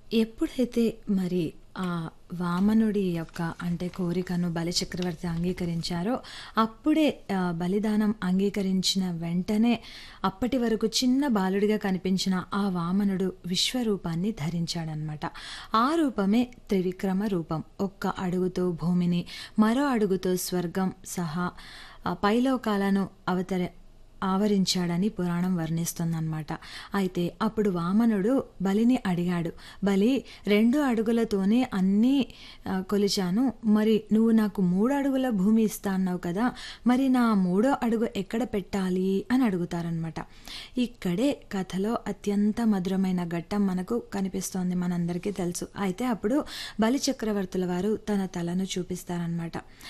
ఎప్పుడైతే మరి ఆ వామనుడి యొక్క అంటే కోరికను బలిచక్రవర్తి అంగీకరించారో అప్పుడే ఆ, బలిదానం అంగీకరించిన వెంటనే అప్పటి వరకు చిన్న బాలుడిగా కనిపించిన ఆ వామనుడు విశ్వరూపాన్ని ధరించాడనమాట ఆ రూపమే త్రివిక్రమ రూపం ఒక్క అడుగుతో భూమిని మరో అడుగుతో స్వర్గం సహా ఆ, పైలోకాలను అవతర ఆవరించాడని పురాణం వర్ణిస్తుందన్నమాట అయితే అప్పుడు వామనుడు బలిని అడిగాడు బలి రెండు అడుగులతోనే అన్నీ ఆ, కొలిచాను మరి నువ్వు నాకు మూడు అడుగుల భూమి ఇస్తా అన్నావు కదా మరి నా మూడో అడుగు ఎక్కడ పెట్టాలి అని అడుగుతారనమాట ఇక్కడే కథలో అత్యంత మధురమైన ఘట్టం మనకు కనిపిస్తోంది మనందరికీ తెలుసు అయితే అప్పుడు బలి చక్రవర్తుల వారు తన తలను చూపిస్తారనమాట